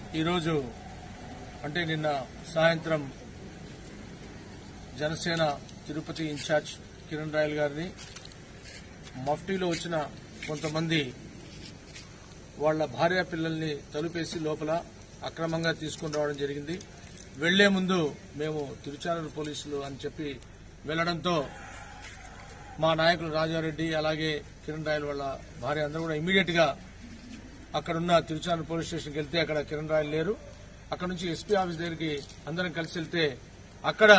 ఈరోజు అంటే నిన్న సాయంత్రం జనసేన తిరుపతి ఇన్ఛార్జ్ కిరణ్ రాయల్ గారిని మఫ్టీలో వచ్చిన కొంతమంది వాళ్ళ భార్య పిల్లల్ని తలుపేసి లోపల అక్రమంగా తీసుకుని రావడం జరిగింది వెళ్లే ముందు మేము తిరుచానూరు పోలీసులు అని చెప్పి వెళ్లడంతో మా నాయకులు రాజారెడ్డి అలాగే కిరణ్ రాయల్ వాళ్ళ భార్య అందరూ కూడా ఇమీడియట్ గా అక్కడున్న తిరుచానూరు పోలీస్ స్టేషన్కి వెళ్తే అక్కడ కిరణ్ రాయల్ లేరు అక్కడ నుంచి ఎస్పీ ఆఫీస్ దగ్గరికి అందరం కలిసి వెళ్తే అక్కడ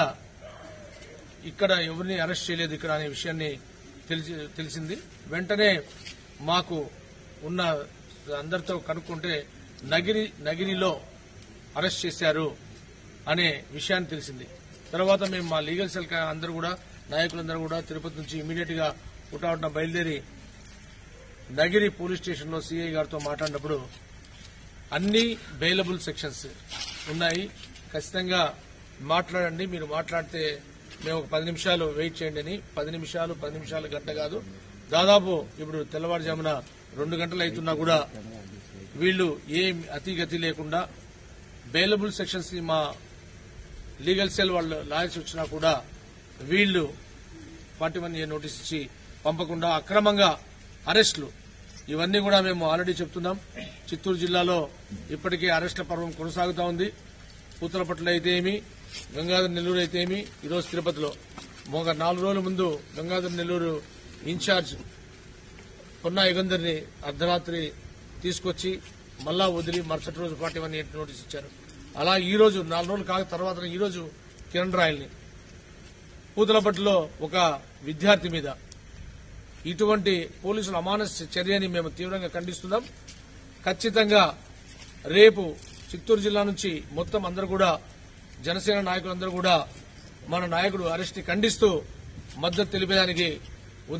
ఇక్కడ ఎవరిని అరెస్ట్ చేయలేదు ఇక్కడ అనే విషయాన్ని తెలిసి తెలిసింది వెంటనే మాకు ఉన్న అందరితో కనుక్కుంటే నగిరి నగిరిలో అరెస్ట్ చేశారు అనే విషయాన్ని తెలిసింది తర్వాత మేము మా లీగల్ సెల్ కా- అందరూ కూడా నాయకులందరూ కూడా తిరుపతి నుంచి ఇమీడియట్ గా ఉటావుట బయలుదేరి నగిరి పోలీస్ స్టేషన్ లో సీఐ గారితో మాట్లాడినప్పుడు అన్ని బెయిలబుల్ సెక్షన్స్ ఉన్నాయి ఖచ్చితంగా మాట్లాడండి మీరు మాట్లాడితే మేము ఒక పది నిమిషాలు వెయిట్ చేయండి అని పది నిమిషాలు పది నిమిషాలు గంట కాదు దాదాపు ఇప్పుడు తెల్లవారుజామున రెండు గంటలు అవుతున్నా కూడా వీళ్ళు ఏం అతిగతి లేకుండా బెయిలబుల్ సెక్షన్స్ ని మా లీగల్ సెల్ వాళ్ళు లాయర్స్ వచ్చినా కూడా వీళ్ళు ఫార్టీ వన్ ఏ నోటీస్ ఇచ్చి పంపకుండా అక్రమంగా అరెస్టులు ఇవన్నీ కూడా మేము ఆల్రెడీ చెప్తున్నాం చిత్తూరు జిల్లాలో ఇప్పటికే అరెస్టుల పర్వం కొనసాగుతా ఉంది పూతలపట్ల అయితే ఏమి గంగాధర్ నెల్లూరు అయితే ఏమి ఈరోజు తిరుపతిలో ఒక నాలుగు రోజుల ముందు గంగాధర్ నెల్లూరు ఇన్ఛార్జ్ పొన్నా యుగంధర్ని అర్ధరాత్రి తీసుకొచ్చి మళ్ళా వదిలి మరుసటి రోజు ఫార్టీ వన్ ఎయిట్ నోటీస్ ఇచ్చారు అలా ఈ రోజు నాలుగు రోజులు కాక తర్వాత ఈ రోజు కిరణ్ రాయల్ని పూతలపట్టులో ఒక విద్యార్థి మీద ఇటువంటి పోలీసుల అమానస్య చర్యని మేము తీవ్రంగా ఖండిస్తున్నాం ఖచ్చితంగా రేపు చిత్తూరు జిల్లా నుంచి మొత్తం అందరూ కూడా జనసేన నాయకులందరూ కూడా మన నాయకుడు అరెస్ట్ ని ఖండిస్తూ మద్దతు తెలిపేదానికి